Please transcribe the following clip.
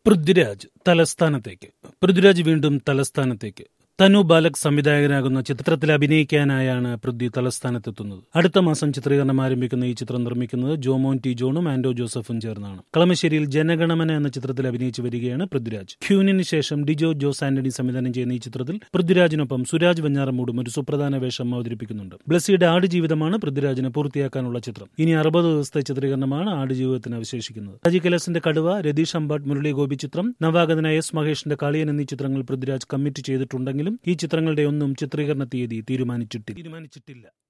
പൃഥ്വിരാജ് തലസ്ഥാനത്തേക്ക് പൃഥ്വിരാജ് വീണ്ടും തലസ്ഥാനത്തേക്ക് തനു ബാലക് സംവിധായകനാകുന്ന ചിത്രത്തിൽ അഭിനയിക്കാനായാണ് പൃഥ്വി തലസ്ഥാനത്തെത്തുന്നത് അടുത്ത മാസം ചിത്രീകരണം ആരംഭിക്കുന്ന ഈ ചിത്രം നിർമ്മിക്കുന്നത് ജോമോൻ ടി ജോണും ആൻഡോ ജോസഫും ചേർന്നാണ് കളമശ്ശേരിയിൽ ജനഗണമന എന്ന ചിത്രത്തിൽ അഭിനയിച്ചു വരികയാണ് പൃഥ്വിരാജ് ക്യൂനിന് ശേഷം ഡിജോ ജോസ് ആന്റണി സംവിധാനം ചെയ്യുന്ന ഈ ചിത്രത്തിൽ പൃഥ്വിരാജിനൊപ്പം സുരാജ് വെഞ്ഞാറമൂടും ഒരു സുപ്രധാന വേഷം അവതരിപ്പിക്കുന്നുണ്ട് ബ്ലസ്സിയുടെ ആടുജീവിതമാണ് പൃഥ്വിരാജിന് പൂർത്തിയാക്കാനുള്ള ചിത്രം ഇനി അറുപത് ദിവസത്തെ ചിത്രീകരണമാണ് ആടുജീവിതത്തിന് അവശേഷിക്കുന്നത് അജി കലസിന്റെ കടുവ രതീഷ് അമ്പാട്ട് മുരളി ഗോപി ചിത്രം നവാഗതനായ എസ് മഹേഷിന്റെ കാളിയൻ എന്നീ ചിത്രങ്ങൾ പൃഥ്വിരാജ് കമ്മിറ്റ് ചെയ്തിട്ടുണ്ടെങ്കിലും ഈ ചിത്രങ്ങളുടെ ഒന്നും ചിത്രീകരണ തീയതി തീരുമാനിച്ചിട്ടില്ല